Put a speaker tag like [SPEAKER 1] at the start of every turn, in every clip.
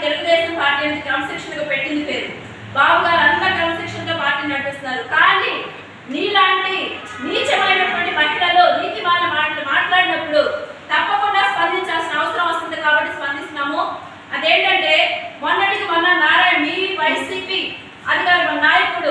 [SPEAKER 1] Telugu Desam party అనేది క్రమశిక్షణగా పెట్టింది పేరు బాబు గారు అంతా క్రమశిక్షణతో పార్టీ నడిపిస్తున్నారు కానీ నీలాంటి నీచమైనటువంటి మహిళలు నీతిమాల మాటలు మాట్లాడినప్పుడు తప్పకుండా స్పందించాల్సిన అవసరం వస్తుంది కాబట్టి స్పందిస్తున్నాము అదేంటంటే మొన్నటికి మొన్న నారాయణ మీ వైసీపీ అధికార నాయకుడు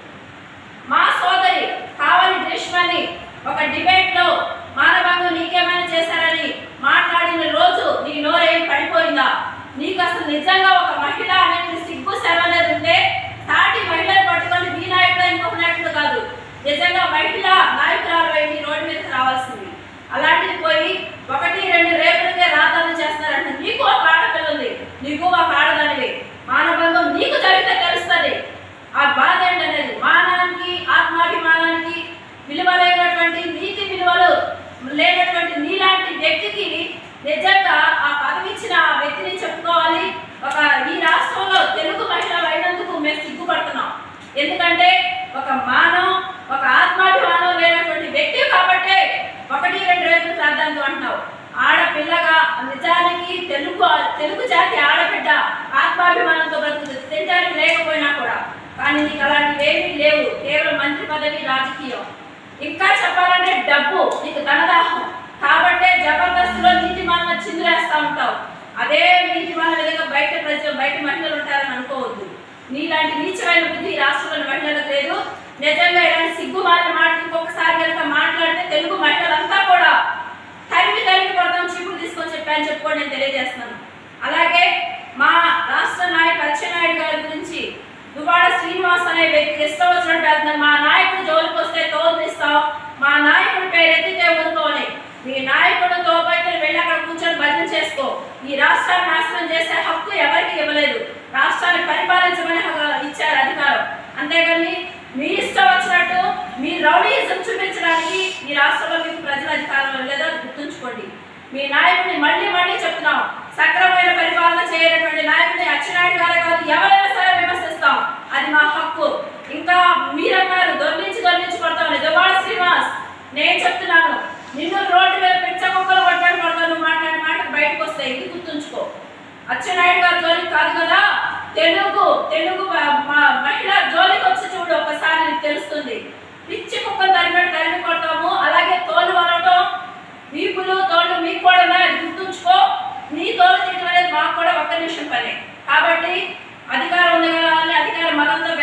[SPEAKER 1] మా సోదరి కావలి గ్రీష్మని ఒక డిబేట్ లో మానభంగం నీకేమైనా చేశారని మాట్లాడిన రోజు నీ నోరేం పడిపోయిందా నీకు అసలు నిజంగా ఒక మహిళ అనేది సిగ్గు శరం అనేది ఉంటే సాటి మహిళలు పట్టుకొని మీ నాయకుడు ఇంకొక నాయకుడు కాదు నిజంగా మహిళ నాయకురాలు అయి నీ రోడ్డు మీదకి రావాల్సింది అలాంటిది పోయి ఒకటి రెండు రేపులకే రాతాలు చేస్తారంటే నీకు ఒక ఆడపిల్ల ఉంది నీకు ఒక ఆడదానివి మానభంగం నీకు జరిగితే తెలుస్తుంది ఆ బాధ ఏంటనేది మానానికి ఆత్మాభిమానానికి విలువ లేనటువంటి నీతి విలువలు లేనటువంటి నీలాంటి వ్యక్తికి నిజంగా ఆ పదవి ఇచ్చిన ఆ వ్యక్తిని చెప్పుకోవాలి ఒక ఈ రాష్ట్రంలో తెలుగు మహిళ అయినందుకు మేము సిగ్గుపడుతున్నాం ఎందుకంటే ఒక మానం ఒక ఆత్మాభిమానం లేనటువంటి వ్యక్తి కాబట్టే ఒకటి రెండు రేపులు ప్రార్థనలు అంటున్నావు ఆడపిల్లగా నిజానికి తెలుగు తెలుగు జాతి ఆడబిడ్డ ఆత్మాభిమానంతో బ్రతుకుతుంది తినడానికి లేకపోయినా కూడా కానీ నీకు అలాంటివి ఏమీ లేవు కేవలం మంత్రి పదవి రాజకీయం ఇంకా చెప్పాలంటే డబ్బు నీకు ధనదాహం కాబట్టే జబర్దస్త్లో నీతి మాన చిందులేస్తా ఉంటావు అదే నీతి మాన విధంగా బయట ప్రజలు బయట మహిళలు ఉంటారని అనుకోవద్దు నీలాంటి నీచమైన బుద్ధి ఈ రాష్ట్రంలోని మహిళలకు లేదు నిజంగా ఇలాంటి సిగ్గు మారిన మాటలు ఇంకొకసారి కనుక మాట్లాడితే తెలుగు మహిళలంతా కూడా తరిమి తరిమి కొడతాం చీపులు తీసుకొని చెప్పాను చెప్పుకోండి నేను తెలియజేస్తున్నాను అలాగే మా రాష్ట్ర నాయకుడు అచ్చెన్నాయుడు గారి గురించి దువాడ శ్రీనివాస్ అనే వ్యక్తి ఇష్టం వచ్చినట్టు వెళ్తున్నాను మా నాయకుడు జోలికి వస్తే తోలునిస్తాం మా నాయకుడి పేరు ఎత్తితే ఊరుకోని మీ నాయకుడు తోపైతే వెళ్ళి అక్కడ కూర్చొని భజన చేసుకో ఈ రాష్ట్రాన్ని నాశనం చేసే హక్కు ఎవరికి ఇవ్వలేదు రాష్ట్రాన్ని పరిపాలించమని హక్కు ఇచ్చారు అధికారం అంతేగాని మీ ఇష్టం వచ్చినట్టు మీ రౌడీయిజం చూపించడానికి ఈ రాష్ట్రంలో మీకు ప్రజల అధికారం లేదో గుర్తుంచుకోండి మీ నాయకుడిని మళ్ళీ మళ్ళీ చెప్తున్నాం సక్రమైన పరిపాలన చేయనటువంటి నాయకుడిని అచ్చెన్నాయుడు గారే కాదు ఎవరైనా సరే విమర్శిస్తాం అది మా హక్కు ఇంకా మీరన్నారు దొర్లించి దొర్లించి కొడతామని దుబాడ శ్రీనివాస్ నేను చెప్తున్నాను నిన్ను రోడ్డు మీద పెంచ కుక్కలు కొట్టాడు కొడతాను నువ్వు మాట్లాడిన మాట బయటకు వస్తాయి ఇది గుర్తుంచుకో అచ్చెన్నాయుడు గారి జోలికి కాదు కదా తెలుగు తెలుగు మ- మ- మహిళ జోలికి వచ్చి చూడు ఒకసారి నీకు తెలుస్తుంది పిచ్చి కుక్కలు తరిమినట్టు తరిమి కొడతాము అలాగే తోలు వరటం వీపులు తోళ్ళు మీకు కూడా ఉన్నాయి, అది గుర్తుంచుకో నీ తోలు తీయడం అనేది మాకు కూడా ఒక్క నిమిషం పనే కాబట్టి అధికారం ఉంది కదా అని అధికారం మనంతా